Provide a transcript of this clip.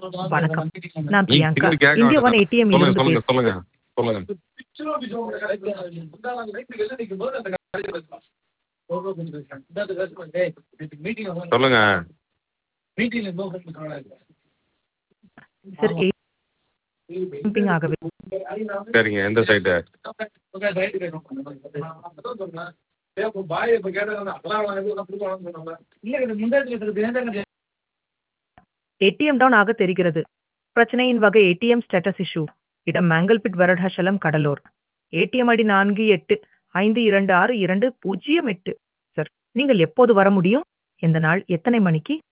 வணக்கம் நான் நீங்க பிரியங்கா திரும்பி கேட்க இந்தியா ஒன் வேண்டாம் ஏடிஎம் சொல்லுங்க இருந்து சொல்லுங்க பேசுறேன் சொல்லுங்க சொல்லுங்க சொல்லுங்க சார் ஏடிஎம் ஆகவே சரிங்க எந்த சைட்டு ஏடிஎம் டவுன் ஆக தெரிகிறது பிரச்சனையின் வகை ஏடிஎம் ஸ்டேட்டஸ் இஷ்யூ இடம் மேங்கல்பிட் வரடாச்சலம் கடலூர் ஏடிஎம் ஐடி நான்கு எட்டு ஐந்து இரண்டு ஆறு இரண்டு பூஜ்ஜியம் எட்டு சார் நீங்கள் எப்போது வர முடியும் எந்த நாள் எத்தனை மணிக்கு